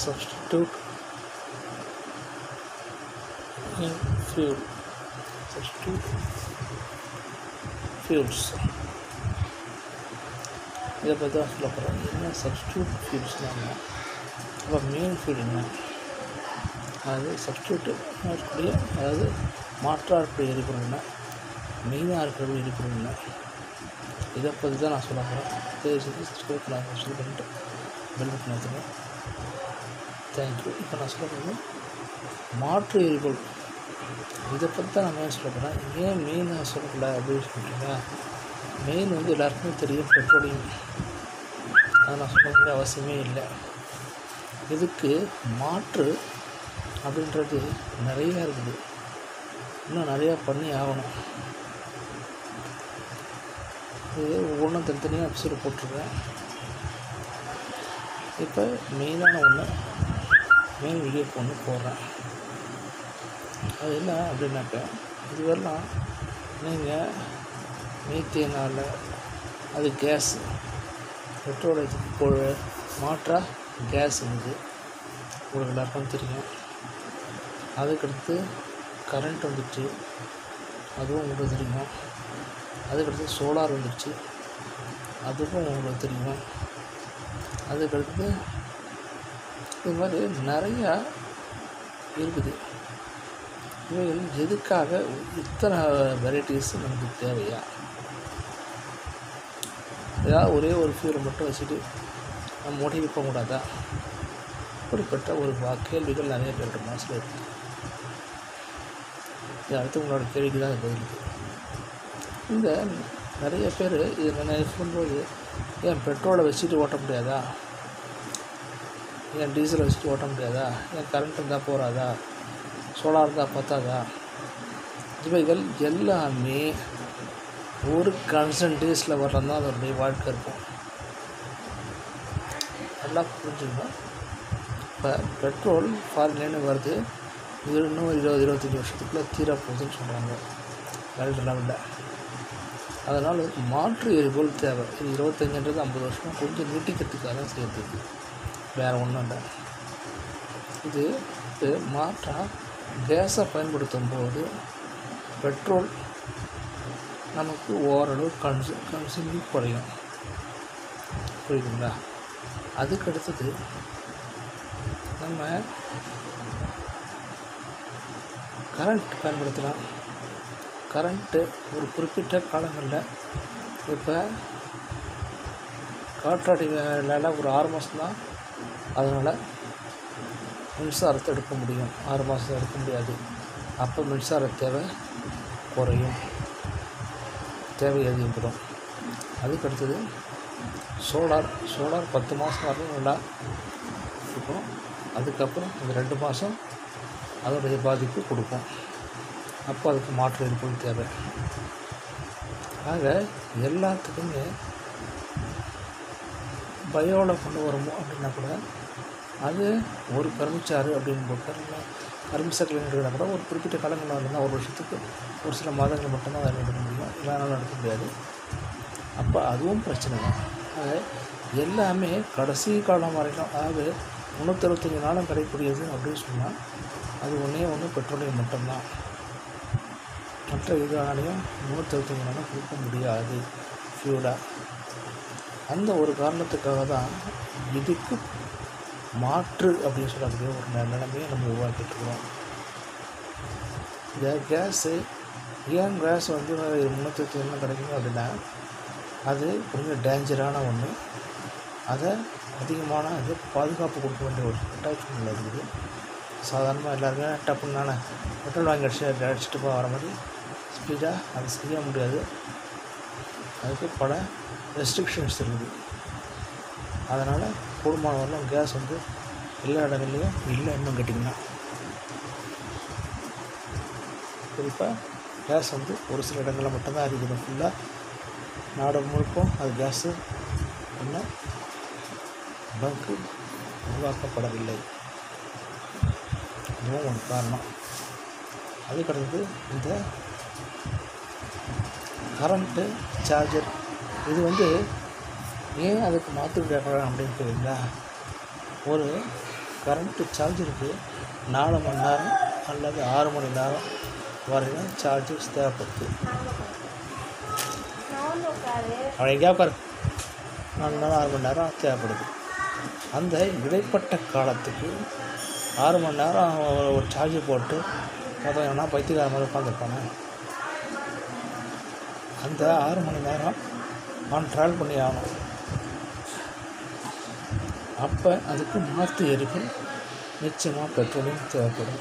substitute in fuel substitute fuels இதை பற்றி தான் சொல்ல போகிறேன் என்ன சப்ஸ்டியூட் ஃபியூல்ஸ்னால் அப்போ மெயின் ஃபியூல் என்ன அதாவது சப்ஸ்டியூட் இருக்கக்கூடிய அதாவது மாற்றாக இருக்கக்கூடிய எரிபொருள் என்ன மெயினாக இருக்கக்கூடிய எரிபொருள் என்ன இதை பற்றி தான் நான் சொல்ல போகிறேன் தயவு செய்து சப்ஸ்கிரைப் பண்ண சப்ஸ்கிரைப் பண்ணிட்டு பெல் பட்டன் வச்சுங்க தேங்க்யூ இப்போ நான் சொல்ல போகிறது மாற்று எரிபொருள் இதை பற்றி தான் நான் மெயின் சொல்ல போகிறேன் ஏன் மெயின் நான் சொல்லக்கூட அப்படின்னு சொல்லிட்டீங்க மெயின் வந்து எல்லாருக்குமே தெரியும் பெட்ரோலியம் அதை நான் சொல்ல வேண்டிய அவசியமே இல்லை இதுக்கு மாற்று அப்படின்றது நிறையா இருக்குது இன்னும் நிறையா பண்ணி ஆகணும் இது ஒவ்வொன்றும் தனித்தனியாக எபிசோடு போட்டிருக்கேன் இப்போ மெயினான ஒன்று மெயின் வீடியோ ஒன்று போடுறேன் அது என்ன அப்படின்னாக்க இதுவரெல்லாம் நீங்கள் மீத்தேனால் அது கேஸ் பெட்ரோல் இதுக்கு மாற்றாக கேஸ் இருக்குது உங்களுக்கு எல்லாருக்கும் தெரியும் அதுக்கடுத்து கரண்ட் வந்துடுச்சு அதுவும் உங்களுக்கு தெரியும் அதுக்கடுத்து சோலார் வந்துடுச்சு அதுவும் உங்களுக்கு தெரியும் அதுக்கடுத்து இது மாதிரி நிறையா இருக்குது இவைகள் எதுக்காக இத்தனை வெரைட்டிஸ் நமக்கு தேவையா ஏதாவது ஒரே ஒரு ஃபியூரை மட்டும் வச்சுட்டு நம்ம முடிவு இருக்கக்கூடாதா இப்படிப்பட்ட ஒரு வா கேள்விகள் நிறைய பேரோட மனசில் இருக்குது இது அடுத்து உங்களோட கேள்விக்கு தான் இது பதில் இந்த நிறைய பேர் இது நான் சொல்லும்போது ஏன் பெட்ரோலை வச்சுட்டு ஓட்ட முடியாதா ஏன் டீசலை வச்சுட்டு ஓட்ட முடியாதா ஏன் கரண்ட் இருந்தால் போகாதா சோலார் இருந்தால் பத்தாதா இவைகள் எல்லாமே ஒரு கான்சன்ட்ரேஸில் வர்றது தான் அதனுடைய வாழ்க்கை இருக்கும் நல்லா புரிஞ்சுக்கணும் இப்போ பெட்ரோல் ஃபாரின்லேருந்து வருது இது இன்னும் இருபது இருபத்தஞ்சி வருஷத்துக்குள்ளே தீர போகுதுன்னு சொல்கிறாங்க வேர்ல்டு லெவலில் அதனால் மாற்று எரிபொருள் தேவை இது இருபத்தஞ்சுன்றது ஐம்பது வருஷம் கொஞ்சம் நீட்டிக்கிறதுக்காக தான் சேர்த்துது வேறு ஒன்றும் இல்லை இது இது மாற்றாக கேஸை பயன்படுத்தும் போது பெட்ரோல் நமக்கு ஓரளவு கன்சு கன்சூமிங் குறையும் புரியுதுங்களா அதுக்கு அடுத்தது நம்ம கரண்ட் பயன்படுத்தலாம் கரண்ட்டு ஒரு குறிப்பிட்ட காலங்களில் இப்போ காற்றாடி வேலையில் ஒரு ஆறு மாதம்தான் அதனால் மின்சாரத்தை எடுக்க முடியும் ஆறு மாதம் எடுக்க முடியாது அப்போ மின்சார தேவை குறையும் தேவை அதிகப்படும் அதுக்கு அடுத்தது சோலார் சோலார் பத்து மாதம் வரலும் நல்லா இருக்கும் அதுக்கப்புறம் இந்த ரெண்டு மாதம் அதோடைய பாதிப்பு கொடுக்கும் அப்போ அதுக்கு மாற்று எரிபொருள் தேவை ஆக எல்லாத்துக்குமே பயோவில் கொண்டு வரணும் அப்படின்னா கூட அது ஒரு கருமிச்சாறு அப்படின்னு போட்டு கருமிசக்கலைன்றதுனா கூட ஒரு குறிப்பிட்ட காலங்களில் வந்து ஒரு வருஷத்துக்கு ஒரு சில மாதங்கள் மட்டும்தான் அதை எடுக்க முடியும் இல்லைனாலும் எடுக்க முடியாது அப்போ அதுவும் பிரச்சனை தான் ஆக எல்லாமே கடைசி காலம் வரைக்கும் அதாவது முந்நூற்றறுபத்தஞ்சி நாளும் கிடைக்கூடியது அப்படின்னு சொன்னால் அது ஒன்றே ஒன்று பெட்ரோலியம் மட்டும்தான் மற்ற எதுனாலையும் முந்நூற்றறுபத்தஞ்சி நாளும் கொடுக்க முடியாது ஃபியூலாக அந்த ஒரு காரணத்துக்காக தான் இதுக்கு மாற்று அப்படின்னு சொல்லக்கூடிய ஒரு ந- நிலைமையை நம்ம உருவாக்கிட்டு இருக்கிறோம் இந்த கேஸு ஏன் கேஸ் வந்து முந்நூற்றி ஒன்று கிடைக்குது அப்படின்னா அது கொஞ்சம் டேஞ்சரான ஒன்று அதை அதிகமான இது பாதுகாப்பு கொடுக்க வேண்டிய ஒரு கட்டாய சூழ்நிலை இருக்குது சாதாரணமாக எல்லாருமே டப்புன்னு நானே பெட்ரோல் வாங்கி அடிச்சு அடிச்சுட்டு போக வர மாதிரி ஸ்பீடாக அது செய்ய முடியாது அதுக்கு பல ரெஸ்ட்ரிக்ஷன்ஸ் இருக்குது அதனால் கூடுமான வரலாம் கேஸ் வந்து எல்லா இடங்கள்லையும் இல்லை இன்னும் கேட்டிங்கன்னா குறிப்பாக கேஸ் வந்து ஒரு சில இடங்களில் மட்டும்தான் இருக்குது ஃபுல்லாக நாடு முழுக்கும் அது கேஸு இன்னும் பங்கு உருவாக்கப்படவில்லை இதுவும் ஒரு காரணம் அதுக்கடுத்தது இந்த கரண்ட்டு சார்ஜர் இது வந்து ஏன் அதுக்கு மாற்றி விடுறாங்க அப்படின்னு கேட்குறீங்களா ஒரு கரண்ட்டு சார்ஜருக்கு நாலு மணி நேரம் அல்லது ஆறு மணி நேரம் வரையும் சார்ஜஸ் தேவைப்படுது அவன் எங்கேயா பாரு நாலு நேரம் ஆறு மணி நேரம் தேவைப்படுது அந்த இடைப்பட்ட காலத்துக்கு ஆறு மணி நேரம் அவன் ஒரு சார்ஜர் போட்டு மொத்தம் என்ன பைத்தியக்கார மாதிரி உட்காந்துருப்பானே அந்த ஆறு மணி நேரம் அவன் ட்ராவல் பண்ணி ஆகணும் அப்போ அதுக்கு மாற்று எரிபொருள் நிச்சயமாக பெட்ரோலியம் தேவைப்படும்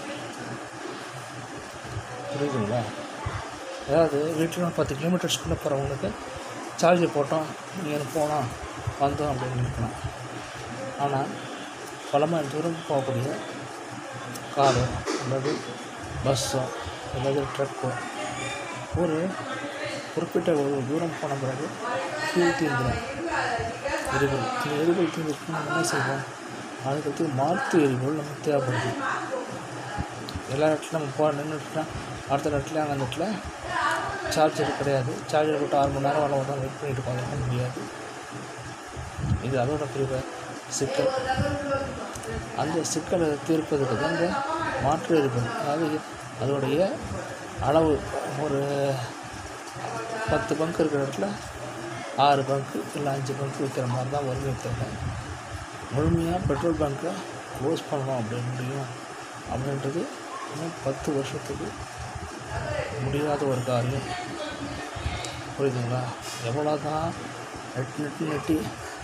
புரியுதுங்களா அதாவது வீட்டில் பத்து கிலோமீட்டர்ஸ்குள்ளே போகிறவங்களுக்கு சார்ஜர் போட்டோம் நீங்கள் போனோம் வந்தோம் அப்படின்னு இருக்கலாம் ஆனால் பல மணி தூரம் போகக்கூடிய காரோ அல்லது பஸ்ஸோ அல்லது ட்ரக்கோ ஒரு குறிப்பிட்ட ஒரு தூரம் போன பிறகு ஃபியூல் தீர்ந்துடும் எரிபொருள் இந்த எரிபொருள் தீர்ந்துருக்கு நம்ம என்ன செய்வோம் அதுக்கடுத்து மாற்று எரிபொருள் நமக்கு தேவைப்படுது எல்லா இடத்துலையும் நம்ம போக நின்றுட்டுனா அடுத்த இடத்துல அங்கே அந்த இடத்துல சார்ஜர் கிடையாது சார்ஜர் போட்டு ஆறு மணி நேரம் வரலாம் தான் வெயிட் பண்ணிட்டு உட்காந்துருக்க முடியாது இது அதோட பெரிய சிக்கல் அந்த சிக்கலை தீர்ப்பதுக்கு தான் இந்த மாற்று எரிபொருள் அதாவது அதோடைய அளவு ஒரு பத்து பங்க் இருக்கிற இடத்துல ஆறு பங்க்கு இல்லை அஞ்சு பங்க் விற்கிற மாதிரி தான் வருமே தவிர முழுமையாக பெட்ரோல் பங்க்கை க்ளோஸ் பண்ணணும் அப்படின்னு முடியும் அப்படின்றது இன்னும் பத்து வருஷத்துக்கு முடியாத ஒரு காரியம் புரியுதுங்களா எவ்வளோ தான் நெட் நெட்டு நெட்டி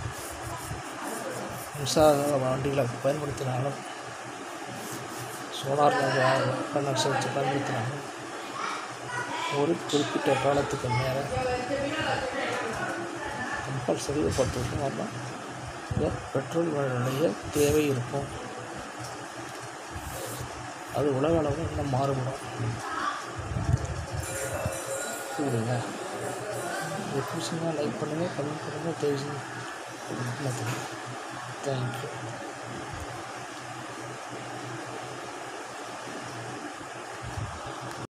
மின்சார வண்டிகளை பயன்படுத்தினாலும் சோலார் கனெக்ஷன் வச்சு பயன்படுத்தினாலும் ஒரு குறிப்பிட்ட காலத்துக்கு மேலே கம்பல்சரி ஒரு பத்து வருஷம் வரலாம் இந்த பெட்ரோல் விலைய தேவை இருக்கும் அது உலக அளவில் இன்னும் மாறுபடும் புரியுதுங்களா இது பிடிச்சிங்கன்னா லைக் பண்ணுங்கள் கமெண்ட் பண்ணுங்கள் தெரிஞ்சு தேங்க்யூ